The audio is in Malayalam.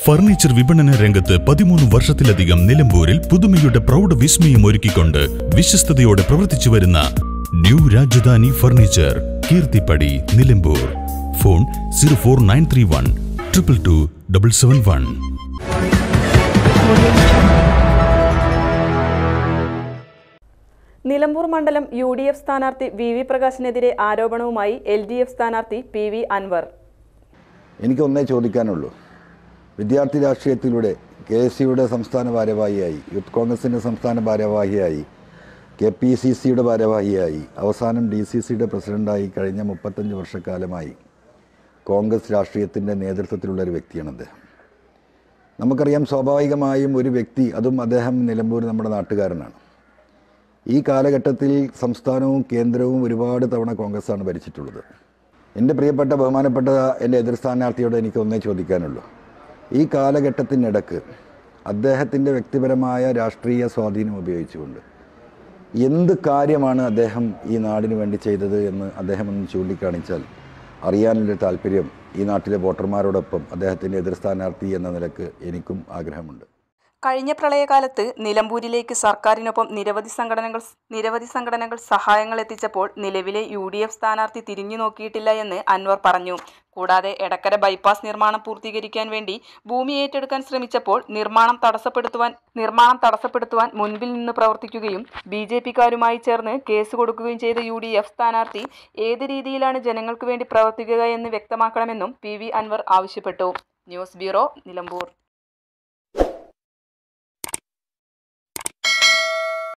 ഫർണിച്ചർ വിപണന രംഗത്ത് പതിമൂന്ന് വർഷത്തിലധികം നിലമ്പൂരിൽ പുതുമയുടെ പ്രൗഢ വിസ്മയം ഒരുക്കിക്കൊണ്ട് വിശ്വസ്തയോടെ പ്രവർത്തിച്ചു വരുന്ന new Rajadhani furniture Keerthippadi Nilambur phone zero four nine three one triple two double seven one Nilambur മണ്ഡലം യു ഡി എഫ് സ്ഥാനാർത്ഥി വി വി പ്രകാശിനെതിരെ ആരോപണവുമായി എൽ ഡി എഫ് സ്ഥാനാർത്ഥി പി വി അൻവർ എനിക്കൊന്നേ ചോദിക്കാനുള്ളൂ വിദ്യാർത്ഥി രാഷ്ട്രീയത്തിലൂടെ കെ എസ് സിയുടെ സംസ്ഥാന ഭാരവാഹിയായി യൂത്ത് കോൺഗ്രസിൻ്റെ സംസ്ഥാന ഭാരവാഹിയായി കെ പി സി സിയുടെ ഭാരവാഹിയായി അവസാനം ഡി സി സിയുടെ പ്രസിഡൻ്റായി കഴിഞ്ഞ മുപ്പത്തഞ്ച് വർഷക്കാലമായി കോൺഗ്രസ് രാഷ്ട്രീയത്തിൻ്റെ നേതൃത്വത്തിലുള്ള ഒരു വ്യക്തിയാണ് അദ്ദേഹം നമുക്കറിയാം സ്വാഭാവികമായും ഒരു വ്യക്തി അതും അദ്ദേഹം നിലമ്പൂർ നമ്മുടെ നാട്ടുകാരനാണ് ഈ കാലഘട്ടത്തിൽ സംസ്ഥാനവും കേന്ദ്രവും ഒരുപാട് തവണ കോൺഗ്രസ്സാണ് ഭരിച്ചിട്ടുള്ളത് എൻ്റെ പ്രിയപ്പെട്ട ബഹുമാനപ്പെട്ട എൻ്റെ എതിർ സ്ഥാനാർത്ഥിയോട് എനിക്ക് ഒന്നേ ചോദിക്കാനുള്ളൂ ഈ കാലഘട്ടത്തിനിടക്ക് അദ്ദേഹത്തിൻ്റെ വ്യക്തിപരമായ രാഷ്ട്രീയ സ്വാധീനം ഉപയോഗിച്ചുകൊണ്ട് എന്ത് കാര്യമാണ് അദ്ദേഹം ഈ നാടിന് വേണ്ടി ചെയ്തത് എന്ന് അദ്ദേഹം ഒന്ന് ചൂണ്ടിക്കാണിച്ചാൽ അറിയാനുള്ള താല്പര്യം ഈ നാട്ടിലെ വോട്ടർമാരോടൊപ്പം അദ്ദേഹത്തിൻ്റെ എതിർ സ്ഥാനാർത്ഥി എന്ന നിലക്ക് എനിക്കും ആഗ്രഹമുണ്ട് കഴിഞ്ഞ പ്രളയകാലത്ത് നിലമ്പൂരിലേക്ക് സർക്കാരിനൊപ്പം നിരവധി സംഘടനകൾ നിരവധി സംഘടനകൾ സഹായങ്ങൾ എത്തിച്ചപ്പോൾ നിലവിലെ യു ഡി എഫ് സ്ഥാനാർത്ഥി തിരിഞ്ഞു നോക്കിയിട്ടില്ല എന്ന് അൻവർ പറഞ്ഞു കൂടാതെ എടക്കര ബൈപ്പാസ് നിർമ്മാണം പൂർത്തീകരിക്കാൻ വേണ്ടി ഭൂമി ഏറ്റെടുക്കാൻ ശ്രമിച്ചപ്പോൾ നിർമ്മാണം തടസ്സപ്പെടുത്തുവാൻ നിർമ്മാണം തടസ്സപ്പെടുത്തുവാൻ മുൻപിൽ നിന്ന് പ്രവർത്തിക്കുകയും ബി ജെ പിക്കാരുമായി ചേർന്ന് കേസ് കൊടുക്കുകയും ചെയ്ത യു ഡി എഫ് സ്ഥാനാർത്ഥി ഏത് രീതിയിലാണ് ജനങ്ങൾക്ക് വേണ്ടി പ്രവർത്തിക്കുക എന്ന് വ്യക്തമാക്കണമെന്നും പി വി അൻവർ ആവശ്യപ്പെട്ടു ന്യൂസ് ബ്യൂറോ നിലമ്പൂർ